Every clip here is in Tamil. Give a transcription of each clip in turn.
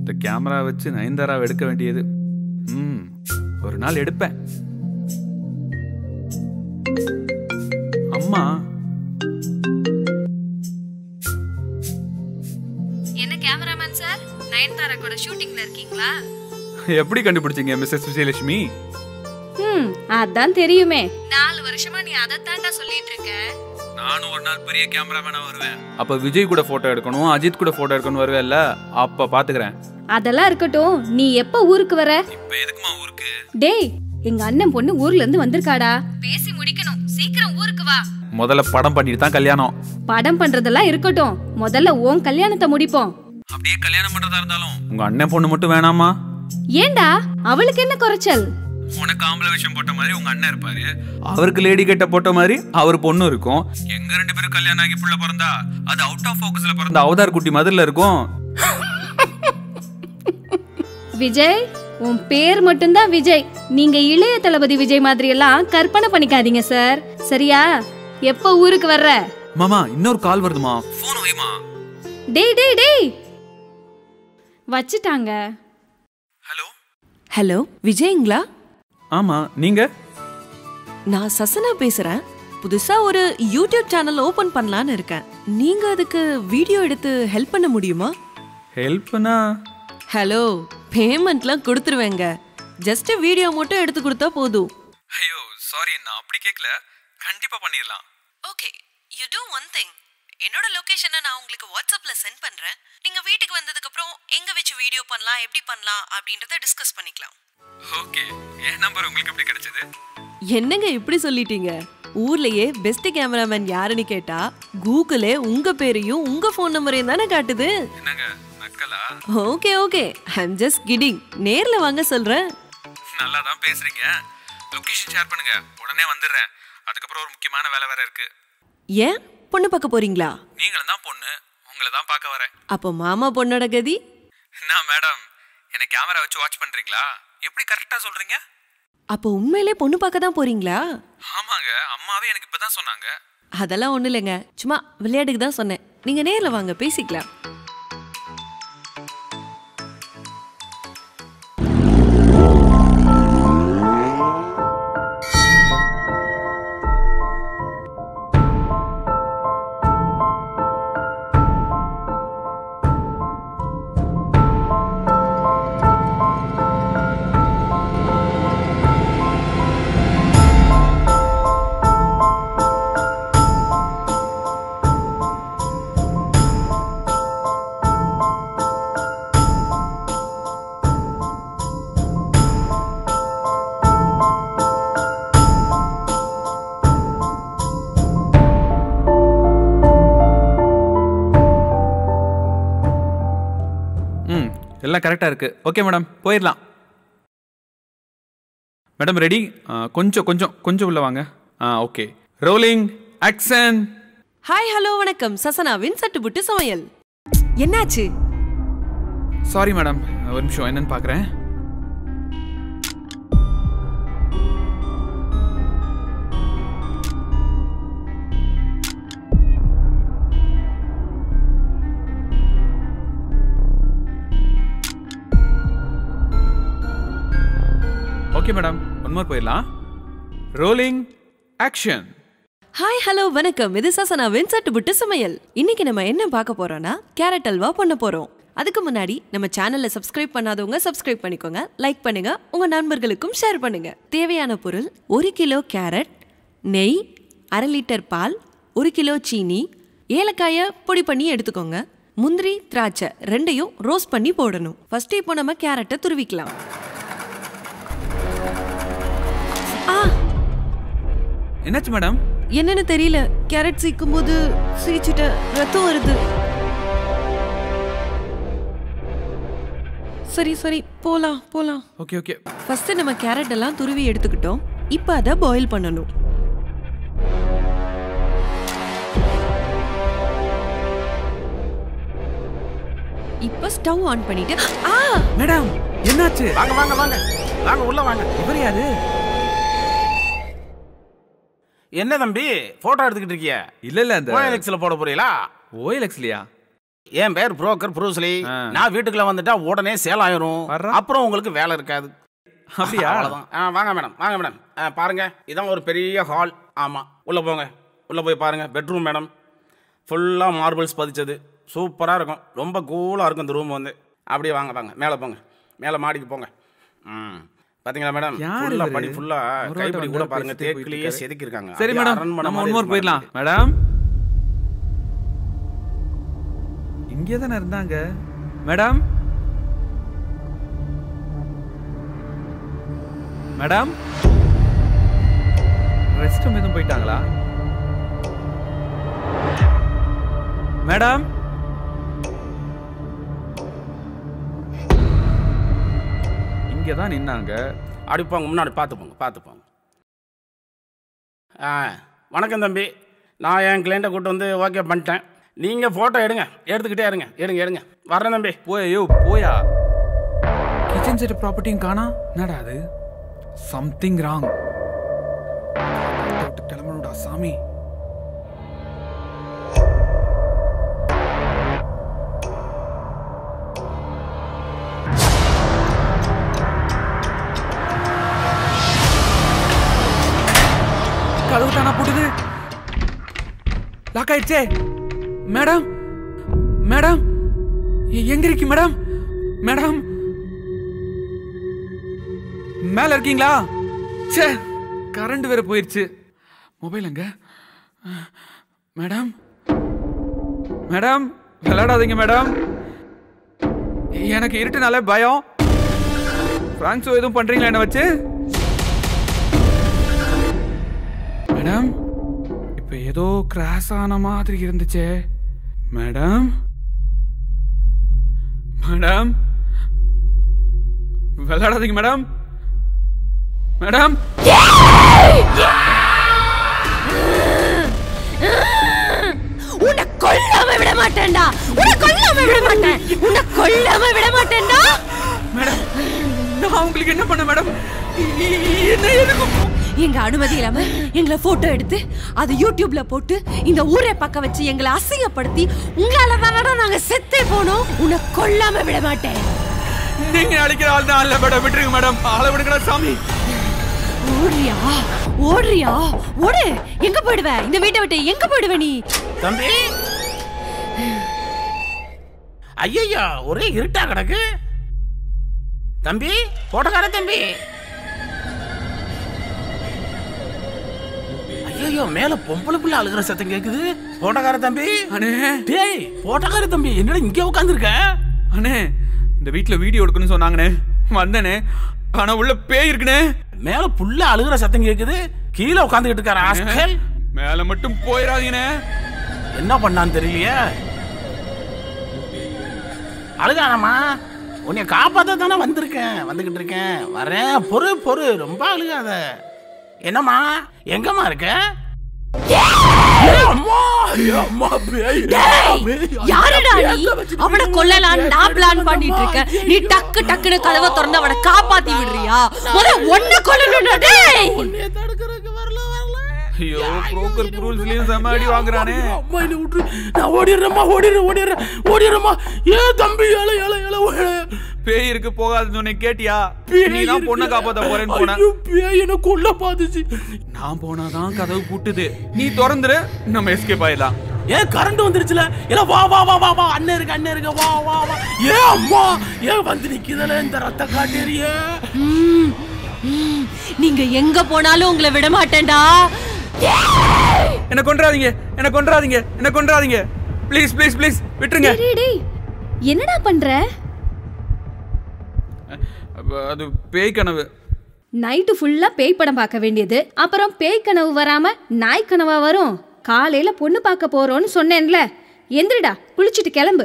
இந்த கேமரா வச்சு நயன்தாராவை எடுக்க வேண்டியது ம் ஒரு நாள் எடுப்பேன் அம்மா என்ன கேமராமேன் சார் நயன்தாரா கூட ஷூட்டிங்ல இருக்கீங்களா எப்படி கண்டுபிடிச்சீங்க மிஸ்ஸஸ் விஜயலட்சுமி ம் அதான் தெரியுமே நாலு வருஷமா நீ அதைத்தாண்டா சொல்லிட்டு இருக்க நானும் ஒரு நாள் பெரிய கேமராமேனா வருவேன் அப்ப விஜய் கூட போட்டோ எடுக்கணும் அஜித் கூட போட்டோ எடுக்கணும் வருவேல்ல அப்ப பாத்துக்கிறேன் அதெல்லாம் இருக்கட்டும் நீ எப்ப ஊருக்கு வர இப்ப எதுக்குமா ஊருக்கு டேய் எங்க அண்ணன் பொண்ணு ஊர்ல இருந்து வந்திருக்காடா பேசி முடிக்கணும் சீக்கிரம் ஊருக்கு வா முதல்ல படம் பண்ணிட்டு தான் கல்யாணம் படம் பண்றதெல்லாம் இருக்கட்டும் முதல்ல உன் கல்யாணத்தை முடிப்போம் அப்படியே கல்யாணம் பண்றதா இருந்தாலும் உங்க அண்ணன் பொண்ணு மட்டும் வேணாமா ஏண்டா அவளுக்கு என்ன குறைச்சல் உனக்கு ஆம்பளை விஷயம் போட்ட மாதிரி உங்க அண்ணன் இருப்பாரு அவருக்கு லேடி கெட்ட போட்ட மாதிரி அவர் பொண்ணு இருக்கும் எங்க ரெண்டு பேரும் கல்யாணம் ஆகி புள்ள பிறந்தா அது அவுட் ஆஃப் ஃபோக்கஸ்ல பிறந்த அவதார் குட்டி மாதிரில இருக்கும் விஜய் உன் பேர் மட்டும்தான் விஜய் நீங்க இளைய தளபதி விஜய் மாதிரி எல்லாம் கற்பனை பண்ணிக்காதீங்க சார் சரியா எப்போ ஊருக்கு வர்ற மாமா இன்னொரு கால் வருதுமா போன் வைமா டேய் டேய் டேய் வச்சிட்டாங்க ஹலோ ஹலோ விஜய்ங்களா ஆமா நீங்க நான் சசனா பேசுறேன் புதுசா ஒரு யூடியூப் சேனல் ஓபன் பண்ணலான்னு இருக்கேன் நீங்க அதுக்கு வீடியோ எடுத்து ஹெல்ப் பண்ண முடியுமா ஹெல்ப்னா ஹலோ பேமெண்ட்லாம் கொடுத்துருவேங்க ஜஸ்ட் வீடியோ மட்டும் எடுத்து கொடுத்தா போதும் ஐயோ சாரி நான் அப்படி கேட்கல கண்டிப்பா பண்ணிடலாம் okay you do one thing என்னோட லொகேஷனை நான் உங்களுக்கு வாட்ஸ்அப்ல சென்ட் பண்றேன் நீங்க வீட்டுக்கு வந்ததுக்கு அப்புறம் எங்க வச்சு வீடியோ பண்ணலாம் எப்படி பண்ணலாம் அப்படின்றத டிஸ்கஸ் பண்ணிக்கலாம் ஓகே என் நம்பர் உங்களுக்கு எப்படி கிடைச்சது என்னங்க இப்படி சொல்லிட்டீங்க ஊர்லயே பெஸ்ட் கேமராமேன் யாருன்னு கேட்டா கூகுளே உங்க பேரையும் உங்க ஃபோன் நம்பரையும் தானே காட்டுது என்னங்க நக்கலா okay okay I'm just kidding நேர்ல வாங்க சொல்றேன் நல்லா தான் பேசுறீங்க லொகேஷன் ஷேர் பண்ணுங்க உடனே வந்துடுறேன் அதுக்கப்புறம் ஒரு முக்கியமான வேலை வேற இருக்கு ஏன் பொண்ணு பார்க்க போறீங்களா நீங்களும் தான் பொண்ணு உங்களை தான் பார்க்க வரேன் அப்போ மாமா பொண்ணோட கதி என்ன மேடம் என்ன கேமரா வச்சு வாட்ச் பண்றீங்களா எப்படி கரெக்டா சொல்றீங்க அப்போ உண்மையிலே பொண்ணு பார்க்க தான் போறீங்களா ஆமாங்க அம்மாவே எனக்கு இப்பதான் சொன்னாங்க அதெல்லாம் ஒண்ணும் இல்லைங்க சும்மா விளையாட்டுக்கு தான் சொன்னேன் நீங்க நேர்ல வாங்க பேசிக்கலாம் ம் எல்லாம் கரெக்டா இருக்கு ஓகே மேடம் போயிடலாம் மேடம் ரெடி கொஞ்சம் கொஞ்சம் கொஞ்சம் உள்ள வாங்க ஆ okay rolling action hi hello வணக்கம் சசனாவின் சட்டுப்புட்டு சமையல் என்னாச்சு சாரி மேடம் ஒரு நிமிஷம் என்னன்னு பார்க்குறேன் ஓகே மேடம் ஒன் மோர் போயிடலாம் ரோலிங் ஆக்ஷன் ஹாய் ஹலோ வணக்கம் இது சசனாவின் சட்டுப்புட்டு சமையல் இன்னைக்கு நம்ம என்ன பார்க்க போறோம்னா கேரட் அல்வா பண்ண போறோம் அதுக்கு முன்னாடி நம்ம சேனலை சப்ஸ்கிரைப் பண்ணாதவங்க சப்ஸ்கிரைப் பண்ணிக்கோங்க லைக் பண்ணுங்க உங்க நண்பர்களுக்கும் ஷேர் பண்ணுங்க தேவையான பொருள் ஒரு கிலோ கேரட் நெய் அரை லிட்டர் பால் ஒரு கிலோ சீனி ஏலக்காயை பொடி பண்ணி எடுத்துக்கோங்க முந்திரி திராட்சை ரெண்டையும் ரோஸ்ட் பண்ணி போடணும் ஃபர்ஸ்ட் இப்போ நம்ம கேரட்டை துருவிக்கலாம் ஆ என்னாச்சு மேடம் என்னன்னு தெரியல கேரட் சீக்கும் போது சீச்சிட்ட ரத்தம் வருது சரி சரி போலாம் போலாம் ஓகே ஓகே ஃபர்ஸ்ட் நம்ம கேரட் எல்லாம் துருவி எடுத்துக்கிட்டோம் இப்போ அதை பாயில் பண்ணணும் இப்போ ஸ்டவ் ஆன் பண்ணிட்டு ஆ மேடம் என்னாச்சு வாங்க வாங்க வாங்க வாங்க உள்ள வாங்க இவர் யாரு என்ன தம்பி போட்டோ எடுத்துக்கிட்டு இருக்கிய இல்ல இல்ல அந்த ஓஎல்எக்ஸ்ல போட போறீங்களா ஓஎல்எக்ஸ்லயா என் பேர் புரோக்கர் ப்ரூஸ்லி ஆ. நான் வீட்டுக்குள்ள வந்துட்டா உடனே சேல் ஆயிரும் வர்றா. அப்புறம் உங்களுக்கு வேலை இருக்காது அப்படியா அவ்வளவுதான். ஆ, வாங்க மேடம் வாங்க மேடம் ஆ, பாருங்க இதான் ஒரு பெரிய ஹால் ஆமா உள்ள போங்க உள்ள போய் பாருங்க பெட்ரூம் மேடம் ஃபுல்லாக மார்பிள்ஸ் பதிச்சது சூப்பராக இருக்கும் ரொம்ப கூலாக இருக்கும் இந்த ரூம் வந்து அப்படியே வாங்க வாங்க மேலே போங்க மேலே மாடிக்கு போங்க ம் பாத்தீங்களா மேடம் யார் ஃபுல்லா இவரு? படி ஃபுல்லா ஒரு கைப்பிடி வாட்டி கூட வந்தாரு, பாருங்க பேசிட்டே போயிட்டு தேக்கிலேயே இருக்காரு. செதுக்கி இருக்காங்க சரி மேடம் நம்ம ஒன்மோர் போயிடலாம் மேடம் இங்கே தானே இருந்தாங்க மேடம் மேடம் ரெஸ்ட் ரூம் எதுவும் போயிட்டாங்களா மேடம் இங்கே தான் நின்னாங்க அப்படி போங்க முன்னாடி பார்த்து போங்க பார்த்து போங்க ஆ வணக்கம் தம்பி நான் என் கிளைண்ட்டை கூட்டு வந்து ஓகே பண்ணிட்டேன் நீங்கள் ஃபோட்டோ எடுங்க எடுத்துக்கிட்டே இருங்க எடுங்க எடுங்க வர்றேன் தம்பி போய் ஐயோ போயா கிச்சன் செட் ப்ராப்பர்ட்டியும் காணா என்னடா அது சம்திங் ராங் விட்டு கிளம்பணும்டா சாமி கதவு தானா போட்டுது லாக் ஆயிடுச்சே மேடம் மேடம் எ- எங்க இருக்கீங்க மேடம் மேடம் மேல இருக்கீங்களா ச்சே கரண்ட் வேற போயிருச்சு மொபைல் எங்க மேடம் மேடம் விளையாடாதீங்க மேடம் எனக்கு இருட்டுனாலே பயம் ஃப்ராங்க்ஸோ எதுவும் பண்றீங்களா என்ன வச்சு மேடம் இப்ப ஏதோ கிராஸ் ஆன மாதிரி இருந்துச்சே மேடம் மேடம் விளையாடாதீங்க மேடம் மேடம் உன்னை கொல்லாம விட மாட்டேன்டா உன்னை கொல்லாம விட மாட்டேன் உன்னை கொல்லாம விட மாட்டேன்டா மேடம் நான் உங்களுக்கு என்ன பண்ண மேடம் இ- இ- என்ன எதுக்கு எங்க அனுமதி இல்லாம எங்களை போட்டோ எடுத்து அதை யூடியூப்ல போட்டு இந்த ஊரை பக்கம் வச்சு எங்களை அசிங்கப்படுத்தி உங்களால தானடா நாங்க செத்தே போனோம் உன்னை கொல்லாம விட மாட்டேன் நீங்க அடிக்கிற ஆள் தான் இல்ல மேடம் விட்டுருங்க மேடம் ஆளை விடுங்கடா சாமி ஓடுறியா ஓடுறியா ஓடு எங்க போயிடுவ இந்த வீட்டை விட்டு எங்க போயிடுவ நீ தம்பி ஐயா ஒரே இருட்டா கிடக்கு தம்பி போட்டோக்கார தம்பி ஐயோ மேல பொம்பளை பிள்ளை அழுகிற சத்தம் கேக்குது போட்டோக்கார தம்பி அண்ணே டேய் போட்டோக்கார தம்பி என்னடா இங்க உட்காந்துருக்க அண்ணே இந்த வீட்ல வீடியோ எடுக்கணும்னு சொன்னாங்கண்ணே வந்தனே ஆனா உள்ள பேய் இருக்குண்ணே மேல புள்ள அழுகிற சத்தம் கேக்குது கீழே உட்காந்துக்கிட்டு இருக்காரு ஆஸ்கல் மேல மட்டும் போயிடாதீங்கண்ணே என்ன பண்ணான்னு தெரியலையே அழுகானம்மா உன்னை காப்பாத்த தானே வந்திருக்கேன் வந்துகிட்டு இருக்கேன் வரேன் பொறு பொறு ரொம்ப அழுகாத என்னம்மா எங்கம்மா இருக்க ஏய், அம்மா, ஏய், அம்மா, பேய். பேய். யாருடா நீ பேச வச்சுட்டு அவனை கொல்லலாம் நான் பிளான் பண்ணிட்டு இருக்க நீ டக்கு டக்குன்னு கதவை திறந்து அவனை காப்பாத்தி விடுறியா முத ஒன்ன கொல்லணும்டா டேய் உன்னைய தடுக்கறதுக்கு வரல, வரல. ஐயோ புரோக்கர் ரூல்ஸ்லயும் செம அடி வாங்குறானே அம்மா என்னை விட்டுரு. நான் ஓடிடுறேம்மா ஓடிடுறேன் ஓடிடுறேன் ஓடிடுறேம்மா ஏ தம்பி ஏழை ஏழை ஏழை ஏழை பேய் இருக்கு போகாதுன்னு சொன்னே கேட்டியா நீ தான் பொண்ணை காப்பாத்த போறேன்னு போன ஐயோ, பேய் என்ன கொல்ல பாத்துச்சு நான் போனாதான் கதவு பூட்டுது நீ திறந்துரு நம்ம எஸ்கேப் ஆயிடலாம் ஏன் கரண்ட் வந்துருச்சுல இல்ல வா வா வா வா வா அண்ணன் இருக்கு அண்ணன் இருக்கு வா வா வா ஏ அம்மா ஏன் வந்து நிக்குதுல இந்த ரத்த காட்டேரியே ம், ம், நீங்க எங்க போனாலும் உங்களை விட மாட்டேன்டா என்ன கொன்றாதீங்க என்ன கொன்றாதீங்க என்ன கொன்றாதீங்க ப்ளீஸ் ப்ளீஸ் ப்ளீஸ் விட்டுருங்க டேய், டேய் என்னடா பண்ற அப்ப அது பேய் கனவு நைட்டு ஃபுல்லா பேய் படம் பார்க்க வேண்டியது அப்புறம் பேய் கனவு வராம நாய் கனவா வரும் காலையில பொண்ணு பார்க்க போறோம்னு சொன்னேன்ல எந்திரிடா குளிச்சிட்டு கிளம்பு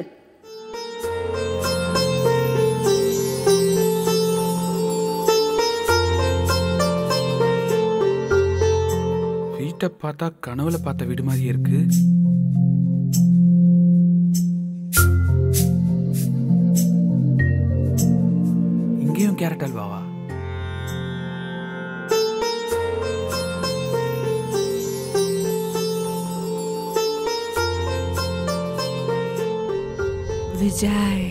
வீட்டை பார்த்தா கனவுல பார்த்த வீடு மாதிரி இருக்கு இங்கேயும் கேரட் அல்வாவா விஜய்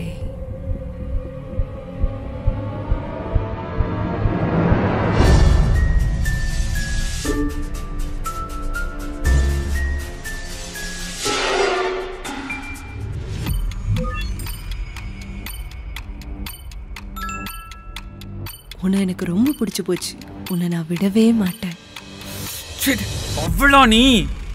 உன்னை எனக்கு ரொம்ப பிடிச்சு போச்சு உன்னை நான் விடவே மாட்டேன் அவ்வளோ நீ